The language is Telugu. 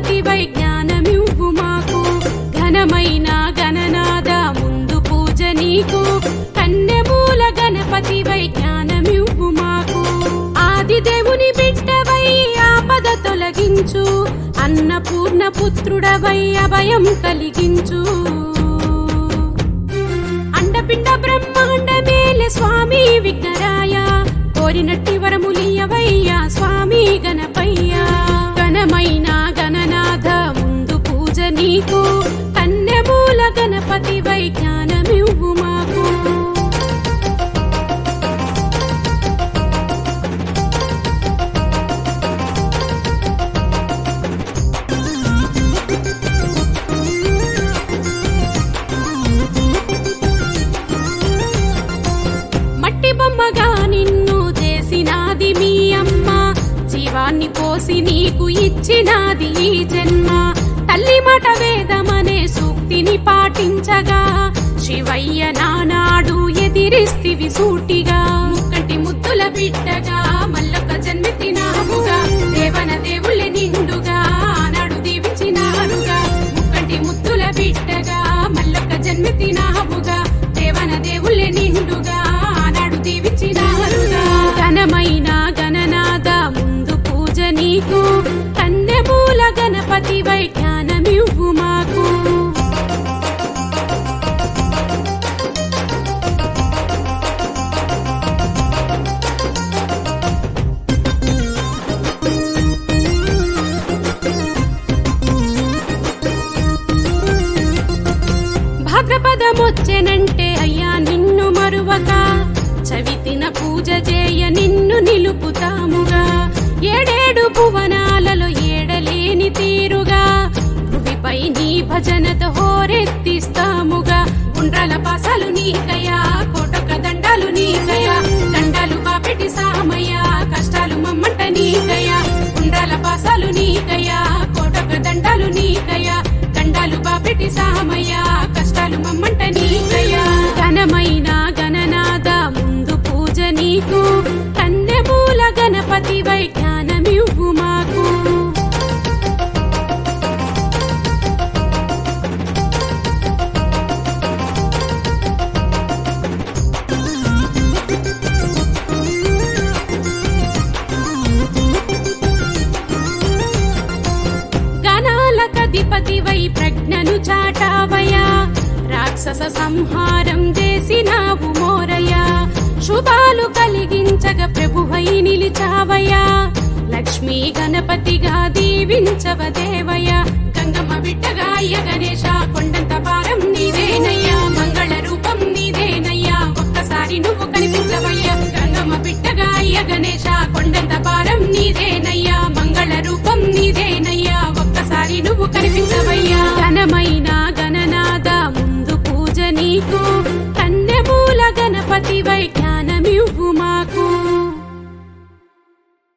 గణపతి వైజ్ఞానమివ్వు మాకు ఘనమైన గణనాద ముందు పూజ నీకు కన్నెమూల గణపతి వైజ్ఞానమివ్వు మాకు ఆది దేవుని బిడ్డవై ఆపద తొలగించు అన్నపూర్ణ పుత్రుడవై అభయం కలిగించు అండపిండ బ్రహ్మాండ మేలే స్వామి విఘ్నరాయ కోరినట్టి వరములియవయ్యా స్వామి గణపయ్య ఘనమైన గణనాథ ముందు పూజ నీకు కన్నెమూల గణపతి వైజ్ఞానమివ్వు మాకు మట్టి బొమ్మగా నిన్ను చేసినాది మీ అమ్మ జీవాన్ని పోసి నీకు ఇచ్చినాది ఈ జన్మ తల్లి మాట వేదమనే సూక్తిని పాటించగా శివయ్య నానాడు ఎదిరిస్తివి సూటిగా ముక్కటి ముద్దుల బిడ్డగా మల్లొక జన్మెత్తినావుగా దేవన దేవుళ్ళే నిండుగా ఆనాడు దీవించినారుగా ముక్కటి ముద్దుల బిడ్డగా మల్లొక జన్మెత్తినావుగా దేవన దేవుళ్ళే నిండుగా ఆనాడు దీవించినారుగా ఘనమైన గణనాద ముందు పూజ నీకు కన్నెమూల గణపతి వైజ్ఞానమివ్వు మాకు భాద్రపదమొచ్చెనంటే అయ్యా నిన్ను మరువక చవితిన పూజ చేయ నిన్ను నిలుపుతాముగా ఏడేడు భువనాలలో ఏడలేని తీరుగా భువిపై నీ భజనతో హోరెత్తిస్తాముగా గుండ్రాల పాసాలు నీకయా కోటొక్క దండాలు నీకయా దండాలు బాపెట్టి సామయ్య కష్టాలు మమ్మంట నీకయా గుండ్రాల పాసాలు నీకయా కోటొక్క దండాలు నీకయా దండాలు బాపెట్టి సామయ్య కష్టాలు మమ్మంట నీకయా ఘనమైన గణనాద ముందు పూజ నీకు కన్నెమూల గణపతి వైజ్ఞానమివ్వు మాకు గణాలకధిపతివై ప్రజ్ఞను చాటావయా రాక్షస సంహారం చేసినావు మోరయా శుభాలు కలిగించగ ప్రభువై నిలిచావయా లక్ష్మీ గణపతిగా దీవించవ దేవయ గంగమ్మ బిడ్డగా అయ్య గణేశ కొండంత బాల